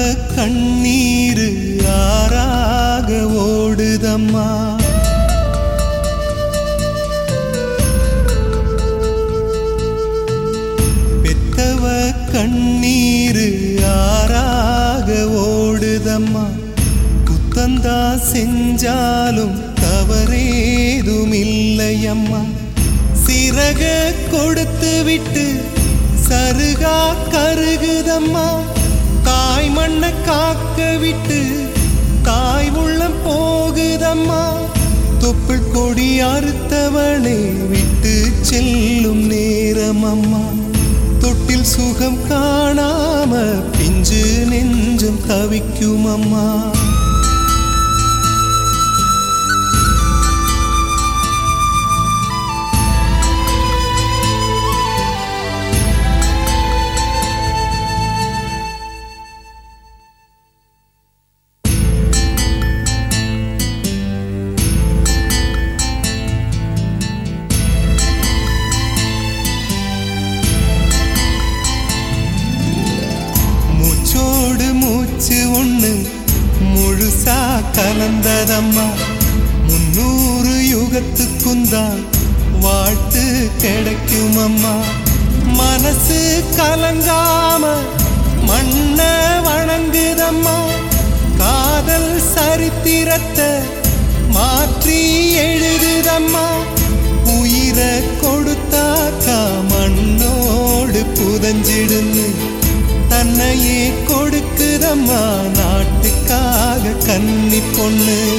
கண்ணீரு ஆறாக ஓடுதம்மா பெத்தவ கண்ணீரு ஆறாக ஓடுதம்மா குத்தந்தா செஞ்சாலும் தவறேதும் இல்லையம்மா சிறக கொடுத்து விட்டு சருகா கருகுதம்மா தாய் மண்ணை காக்க விட்டு தாய் உள்ளம் போகுதம்மா தொப்புள் கொடி அறுத்தவளே விட்டு செல்லும் நேரம் அம்மா தொட்டில் சுகம் காணாம பிஞ்சு நெஞ்சும் தவிக்கும் அம்மா மூச்சோடு மூச்சு ஒண்ணு முழுசா கலந்ததம்மா முன்னூறு யுகத்துக்கும் தான் வாழ்த்து கிடைக்கும் அம்மா மனசு கலங்காம மண்ண வணங்குதம்மா காதல் சரித்திரத்தை மாற்றி எழுதுதம்மா உயிரை கொடுத்தாக்கா மண்ணோடு புதஞ்சிடுன்னு தன்னையே கொடுக்குதம்மா நாட்டுக்காக கன்னி பொண்ணு